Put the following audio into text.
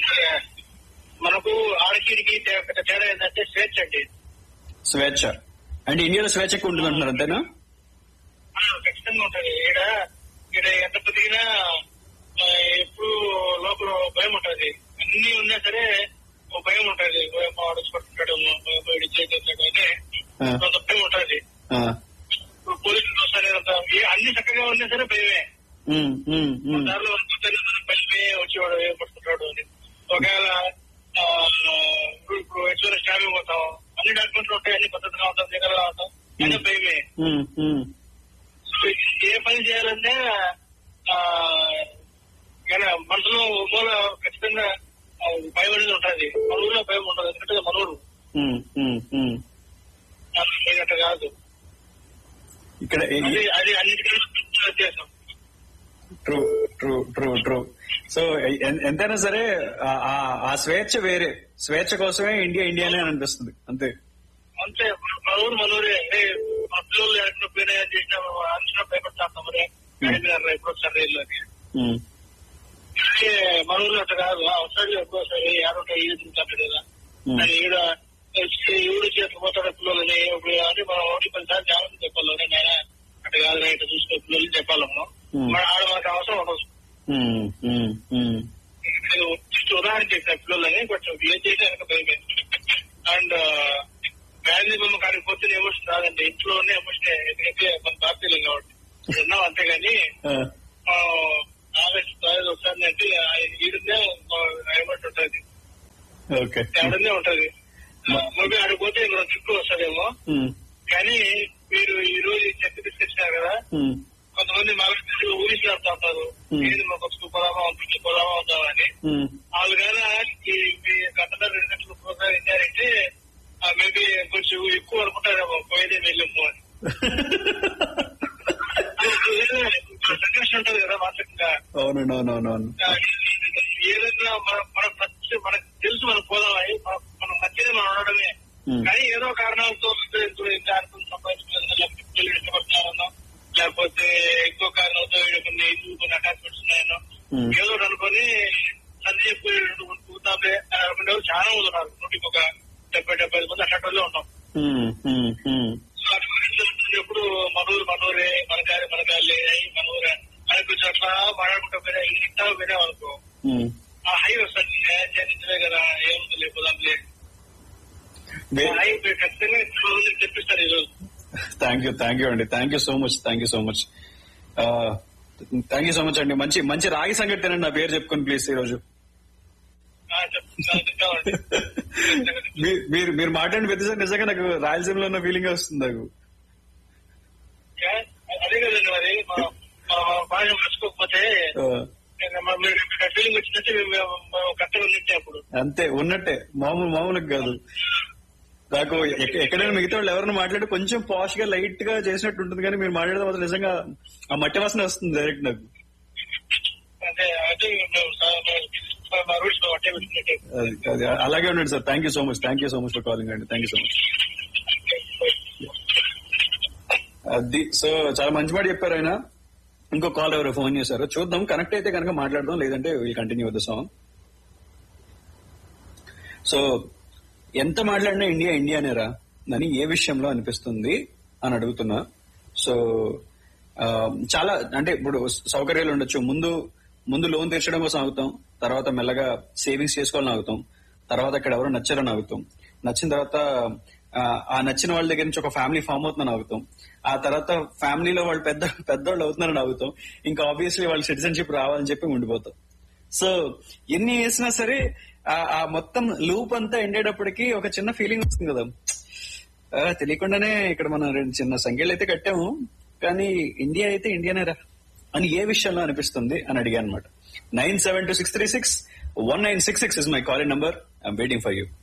మనకు ఆడకీడికి పెద్ద తేడా ఏంటంటే స్వేచ్ఛ అండి స్వేచ్ఛ అంటే ఇండియాలో స్వేచ్ఛ ఎక్కువ ఉంటుంది అంటున్నారు అంతేనా ఆ, ఖచ్చితంగా ఉంటది ఈడ ఈడ ఎంత పెరిగినా ఆ, ఎప్పుడు లోపల భయం ఉంటది అన్ని ఉన్నా సరే ఒక భయం ఉంటది వాడు పట్టుకుంటాడు వీడి చేసేస్తాడు అని ఆ. కొంత భయం ఉంటది ఆ. ఇప్పుడు పోలీసులు వస్తారు అంత అన్ని చక్కగా ఉన్నా సరే భయమే ఉమ్, ఉమ్, ఉమ్. దారిలో వస్తుంటే భయమే వచ్చేవాడు ఏం పట్టుకుంటాడు అని ఒకవేళ ఆ, ఇప్పుడు ఇప్పుడు ఎట్లా స్టామింగ్ పోతాం అన్ని డాక్యుమెంట్లు ఉంటాయి అన్ని పద్ధతిగా ఉంటాం దగ్గరగా ఉంటాం అయినా భయమే ఉమ్, ఉమ్. ఏ పని చేయాలంటే ఆ కానీ మనసులో మూల ఖచ్చితంగా ఆ, భయం అనేది ఉంటుంది మన ఊరిలో భయం ఉండదు ఎందుకంటే మన ఊరు ఉమ్, ఉమ్, ఉమ్. అట్లా కాదు ఇక్కడ అది అది అన్నిటికీ వ్యత్యాసం true true true true so ఎన్- ఎంతైనా సరే ఆ- ఆ- ఆ స్వేచ్ఛ వేరే స్వేచ్ఛ కోసమే ఇండియా ఇండియానే అని అనిపిస్తుంది అంతే అంతే మన ఊరు మన ఊరే ఏ, మన పిల్లలు ఎక్కడ పోయినా చేసినా అంచనా భయపడతాం మరి అడిగినారు ఎప్పుడు వచ్చారు రైలు అని ఉమ్, అదే మన ఊర్లో అట్లా కాదు అవసరం ఎక్కువ వస్తాయి యాభై ఐదు తింటారు కదా ఉమ్, అని ఈడ ఈడు చేతులు పోతాడు పిల్లలని ఇప్పుడు అని మనం ఒకటి పది సార్లు జాగ్రత్త చెప్పాలి నేను అట్లా కాదు నేను ఇట్లా చూసుకో పిల్లలు చెప్పాలి మనం Hmm. మన ఆడ మనకు అవసరం ఉండదు ఉమ్, ఉమ్, ఉమ్. నేను జస్ట్ ఉదాహరణ చేసిన పిల్లలని కొంచెం ఏం చేసి వెనక భయమే అండ్ వ్యాధి బొమ్మ కాడికి పోతే ఎమోషన్ రాదండి ఇంట్లోనే ఎమోషన్ ఎందుకంటే మన భారతీయులు కాబట్టి ఉన్నాం అంతేగాని ఆ, ఆగస్టు ఒకసారి అంటే ఈడునే ఏమంటు ఉంటుంది ఓకే తేడనే ఉంటది మళ్ళీ ఆడికి పోతే ఇక్కడ చుట్టూ వస్తుందేమో ఉమ్, కానీ మీరు ఈ రోజు చెప్పి తీసుకొచ్చినారు కదా ఉమ్, కొంతమంది మాకు ఊరిసిలాడుతూ ఉంటారు Hmm. ఏది మాకు వచ్చి పోదామా ఉంటుంది పోదామా ఉందామని ఉమ్. వాళ్ళు కానీ ఈ మీ గంటల రెండు గంటల ప్రోగ్రామ్ విన్నారంటే మేబీ కొంచెం ఎక్కువ అనుకుంటారేమో పోయేదే వెళ్ళము అని సంఘర్షణ ఉంటది కదా మానసికంగా అవునండి అవునవునవును ఆ, ఏదైనా మన మన నచ్చి మనకు తెలుసు మనం పోదామని మన- మనం నచ్చేది మనం ఉండడమే ఉమ్, కానీ ఏదో కారణాలతో ఇప్పుడు ఇంకా అర్థం సంపాదించుకోలేదు లేకపోతే పిల్లలు ఇష్టపడుతున్నారనో లేకపోతే ఇంకో కారణంతో వీడు కొన్ని ఇల్లు కొన్ని అటాచ్మెంట్స్ ఉన్నాయనో ఉమ్, ఏదో ఒకటి అనుకొని సంధి చెప్పి కూతాంలే అని అనుకునే వాళ్ళు చాలా మంది ఉన్నారు నూటికి ఒక డెబ్బై డెబ్బై ఐదు మంది అట్లా ఉన్నాం ఉమ్, ఉమ్, ఉమ్. ఎప్పుడు మనూరు మనూరే మనకాలి మనకాలి అయ్యి మనూరే అని కొంచెం అట్లా మాట్లాడుకుంటా పోయినా ఇంత పోయినా అనుకో ఉమ్. ఆ హై వస్తుంది నిజమే కదా ఏముంది లేకపోదాంలే వే- హై ఖచ్చితంగా చాలా మందికి తెప్పిస్తారు ఈరోజు థ్యాంక్ యూ థ్యాంక్ యూ అండి thank you so much thank you so much thank you so much అండి మంచి మంచి రాగి సంగతి తినండి నా పేరు చెప్పుకోండి ప్లీజ్ ఈ రోజు ఆ, చెప్తాను చెప్తామండి మీ- మీరు మీరు మాట్లాడిన ప్రతిసారి నిజంగా నాకు రాయలసీమలో ఉన్న ఫీలింగ్ వస్తుంది నాకు యా, అదే కదండి మరి మా మా భాష మర్చిపోకపోతే ఆ, మా- మీరు ఫీలింగ్ వచ్చినట్టు మేము మేము కరెక్ట్గా ఉన్నట్టే అప్పుడు అంతే ఉన్నట్టే మామూలు మామూలుగా కాదు నాకు ఎక్క- ఎక్కడైనా మిగతా వాళ్ళు ఎవరైనా మాట్లాడి కొంచెం పాష్ గా లైట్ గా చేసినట్టు ఉంటుంది కానీ మీరు మాట్లాడితే మాత్రం నిజంగా ఆ మట్టి వాసన వస్తుంది డైరెక్ట్ నాకు అంటే అదే మేము సా- మా- మా రూల్స్ మేము అట్టే పెట్టినట్టే అది అది అలాగే ఉండండి sir thank you so much thank you so much for calling అండి థ్యాంక్ యూ సో మచ్ అది సో చాలా మంచి మాట చెప్పారు ఆయన ఇంకో కాల్ ఎవరు ఫోన్ చేశారు చూద్దాం కనెక్ట్ అయితే కనుక మాట్లాడదాం లేదంటే will continue with song so ఎంత మాట్లాడినా ఇండియా ఇండియానేరా అని ఏ విషయంలో అనిపిస్తుంది అని అడుగుతున్నా సో ఆ, చాలా అంటే ఇప్పుడు సౌకర్యాలు ఉండొచ్చు ముందు ముందు లోన్ తీర్చడం కోసం ఆగుతాం తర్వాత మెల్లగా సేవింగ్స్ చేసుకోవాలని ఆగుతాం తర్వాత అక్కడ ఎవరు నచ్చారని ఆగుతాం నచ్చిన తర్వాత ఆ, ఆ నచ్చిన వాళ్ళ దగ్గర నుంచి ఒక ఫ్యామిలీ ఫామ్ అవుతుందని ఆగుతాం ఆ తర్వాత ఫ్యామిలీలో వాళ్ళు పెద్ద పెద్దవాళ్ళు అవుతున్నారని ఆగుతాం ఇంకా ఆబ్వియస్లీ వాళ్ళు సిటిజన్షిప్ రావాలని చెప్పి ఉండిపోతాం సో ఎన్ని వేసినా సరే ఆ- ఆ మొత్తం లూప్ అంతా ఎండేటప్పటికి ఒక చిన్న ఫీలింగ్ వస్తుంది కదా ఆ, తెలియకుండానే ఇక్కడ మనం రెండు చిన్న సంఖ్యలు అయితే కట్టాము కానీ ఇండియా అయితే ఇండియానేరా అని ఏ విషయంలో అనిపిస్తుంది అని అడిగా అనమాట nine seven two six three six one nine six six is my calling number I'm waiting for you